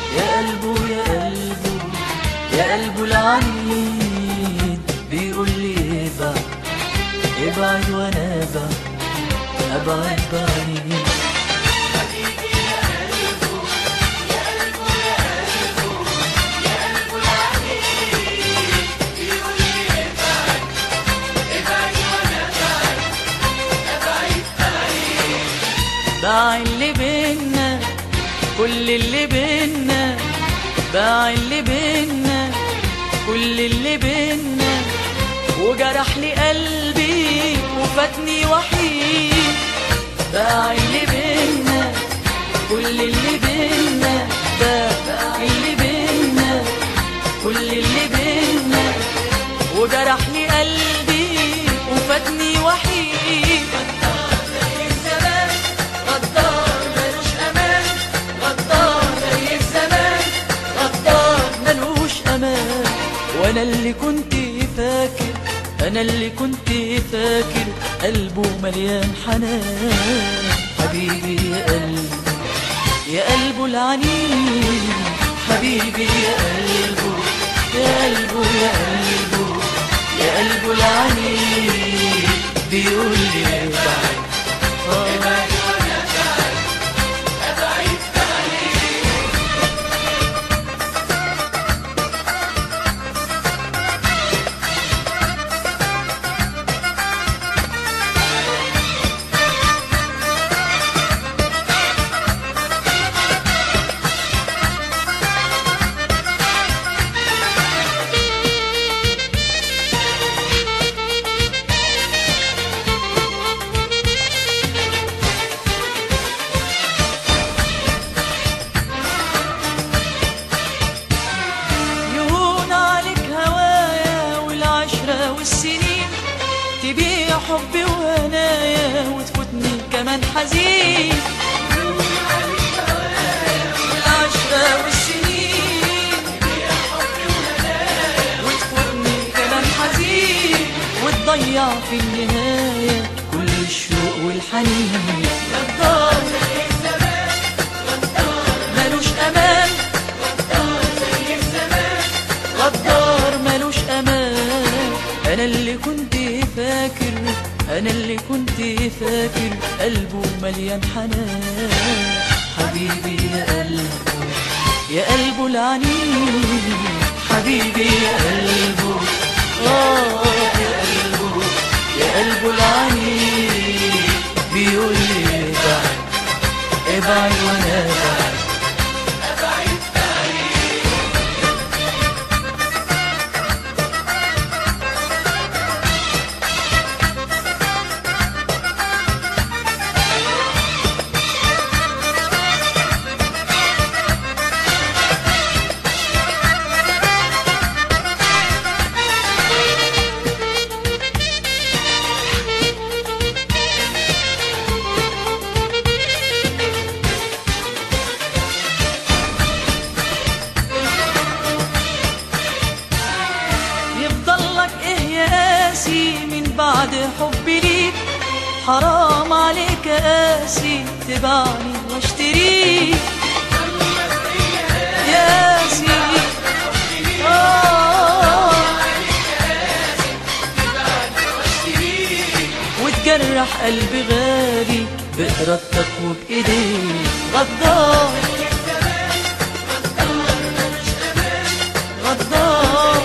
يا قلبه يا قلبه يا قلبه العنيد بيقول لي ابعد ابعد وانا ابعد ابعد بعيد باع اللي بينا كل اللي بينا باع اللي بينا كل اللي بينا وجرح لي قلبي وفاتني وحيد باع اللي بينا كل اللي بينا باع اللي بينا كل اللي بينا وجرح لي قلبي وفاتني وحيد الزمان غدار ملوش امان غدار زي الزمان غدار ملوش امان وانا اللي كنت فاكر انا اللي كنت فاكر قلبه مليان حنان حبيبي يا قلبي يا قلبه العنيد حبيبي يا قلبه يا قلبه يا قلبه يا قلبه العنيد بيقول لي ابعد ابعد يهون عليك هوايا والعشرة والسنين تبيع حبي وهنايا وتفوتني كمان حزين والعشرة والسنين وتفوتني كمان حزين وتضيع في النهاية كل الشوق والحنين غدار ملوش أمان غدار ملوش امان انا اللي كنت فاكر انا اللي كنت فاكر قلبه مليان حنان حبيبي يا قلبه يا قلبه العنيد حبيبي يا قلبه اه يا قلبه يا قلبه العنيد بيقول لي ابعد ابعد وانا ابعد يفضل لك ايه يا قاسي من بعد حبي ليك حرام عليك قاسي تبعني واشتريك يا قاسي آه. وتجرح قلبي غالي بإرادتك وبإيديك غدار غدار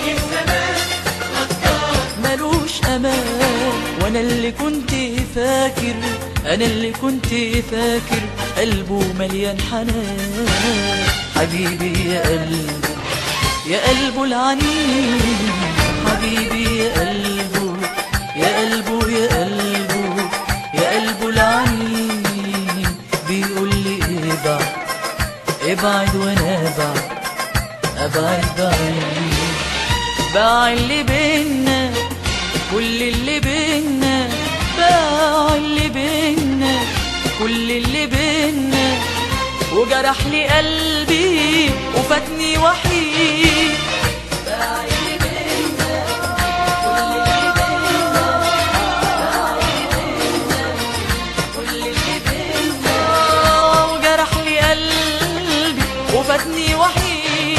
ملوش امان وانا اللي كنت فاكر انا اللي كنت فاكر قلبه مليان حنان حبيبي يا قلبه يا قلبه العنيد حبيبي يا قلبه يا قلبه يا قلبه يا قلبه العنيد بيقول لي ابعد ابعد وانا ابعد ابعد بعيد باع اللي بينا كل اللي بينا باع اللي بينا كل اللي بينا وجرح لي قلبي وفاتني وحيد باع اللي بينا كل اللي بينا باع اللي بينا كل اللي بينا وجرح لي قلبي وفاتني وحيد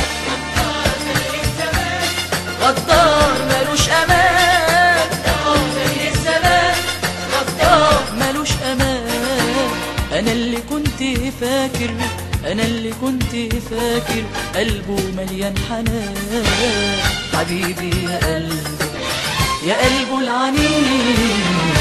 غدار ملوش امان زي الزمان غدار ملوش امان انا اللي كنت فاكر انا اللي كنت فاكر قلبه مليان حنان حبيبي يا قلبي يا قلبه العنيد